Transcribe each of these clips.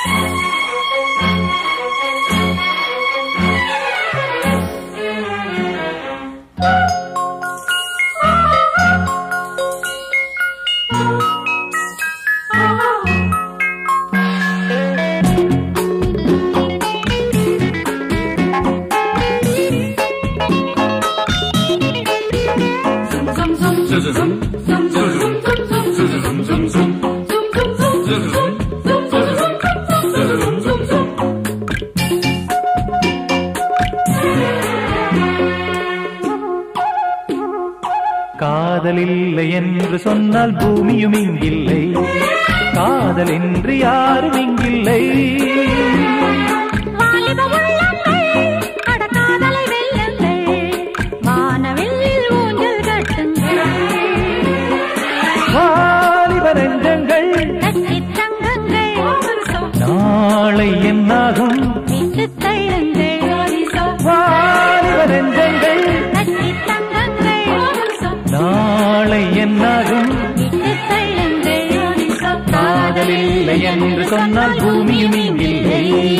காதல் இல்லை என்று சொன்னால் பூமியும் இங்கில்லை காதல் என்று யாரும் இங்கில்லை வாலிப உள்ளங்கள் அடக்காதலை வெல்லுங்கள் வானவில் ஊஞ்சல் கட்டுங்கள் வாலிப நெஞ்சங்கள் கட்டித் தங்குங்கள் நாளை என்னாகும் விட்டுத் தள்ளுங்கள் வாலிப நெஞ்சங்கள் கட்டித் தங்குங்கள் நாளை என்னாகும் விட்டுத் தள்ளுங்கள் காதல் இல்லை என்று சொன்னால் பூமியும் இங்கில்லை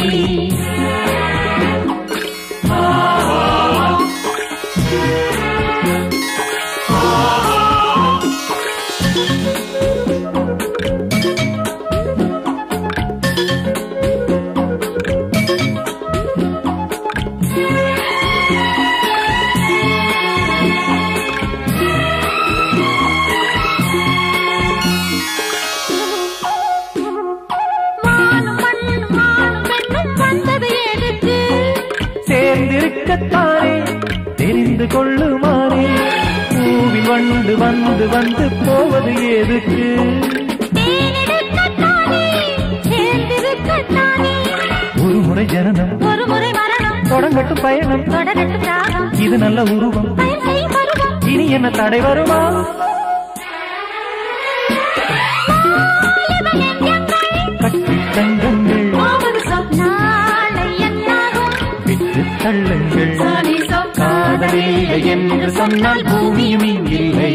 வானும் மண்ணும் வானும் பெண்ணும் வந்தது எதுக்கு சேர்ந்திருக்கத்தானே தெரிந்து கொள்ளுமாறே பூவில் வண்டு வந்து வந்து போவது எதுக்கு தேனெடுக்கத்தானே சேர்ந்திருக்கத்தானே ஒரு முறை ஜனனம் ஒரு முறை மரணம் தொடங்கட்டும் பயணம் தொடரட்டும் ராகம் இது நல்ல உருவம் பயன் செய்யும் பருவம் இனி என்ன தடை வருமா கட்டி தங்குங்கள் நாளை என்னாகும் விட்டு தள்ளுங்கள் காதலில்லை என்று சொன்னால் பூமியும் இங்கில்லை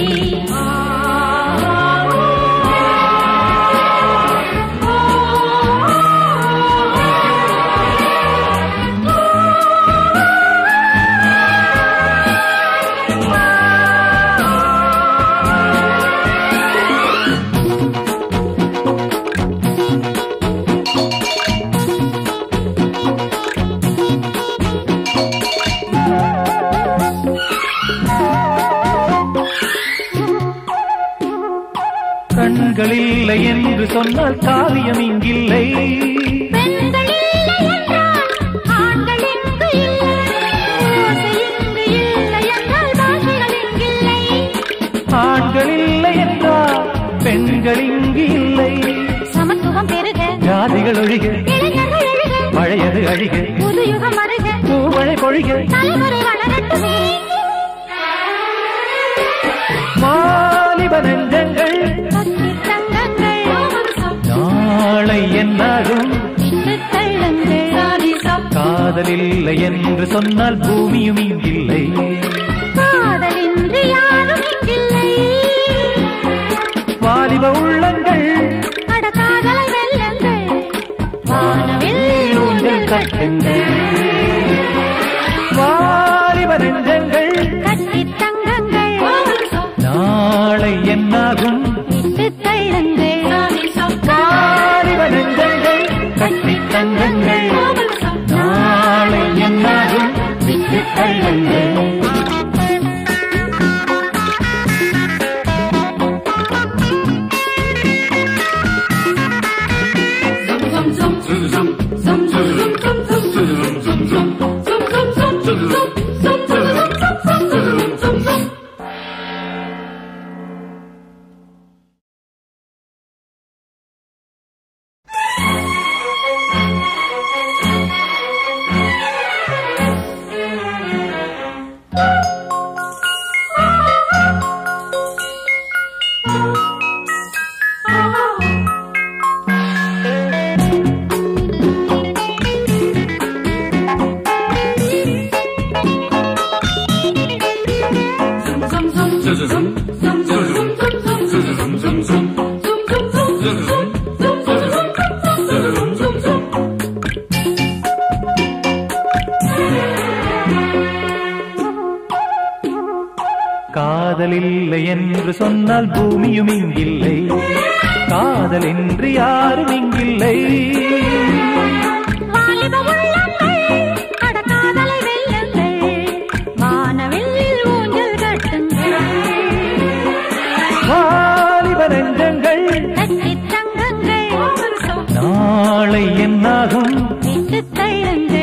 கண்கள் இல்லை என்று சொன்னால் காவியம் இங்கில்லை பெண்கள் இல்லை என்றால் ஆண்கள் இங்கு இல்லை ஓசை இங்கு இல்லை என்றால் பாஷைகள் இங்கில்லை ஆண்கள் இல்லை என்றால் பெண்கள் இங்கு இல்லை சமத்துவம் பெருக ஜாதிகள் ஒழிக இளைஞர்கள் எழுக பழையது அழிக புது யுகம் அருக பூமழை பொழிக தலைமுறை வளரட்டுமே வாலிப நெஞ்சங்கள் கட்டித் தங்கங்கள் நாளை என்னாகும் விட்டுத் தள்ளுங்கள் காதல் இல்லை என்று சொன்னால் பூமியும் இங்கில்லை காதலின்றி யாரும் இங்கில்லை வாலிப உள்ளங்கள் அட காதலை வெல்லுங்கள் வானவில் ஊஞ்சல் கட்டுங்கள் வாலிப நெஞ்சங்கள் கட்டித் தங்குங்கள் நாளை என்னாகும் விட்டுத் தள்ளுங்கள் வாலிப நெஞ்சங்கள் கட்டி தங்குங்கள் நாளை என்னாகும் விட்டு தள்ளுங்கள் Thank காதலில்லை என்று சொன்னால் பூமியும் இங்கில்லை காதல் என்று யாரும் இங்கில்லை வாலிப உள்ளங்கள் அடக்காதலை வெல்லுங்கள் வானவெல்லில் ஊஞ்சல் கட்டுங்கள் வாலிப நெஞ்சங்கள் கட்டித் தங்குங்கள் நாளை என்னாகும் விட்டுத் தள்ளுங்கள்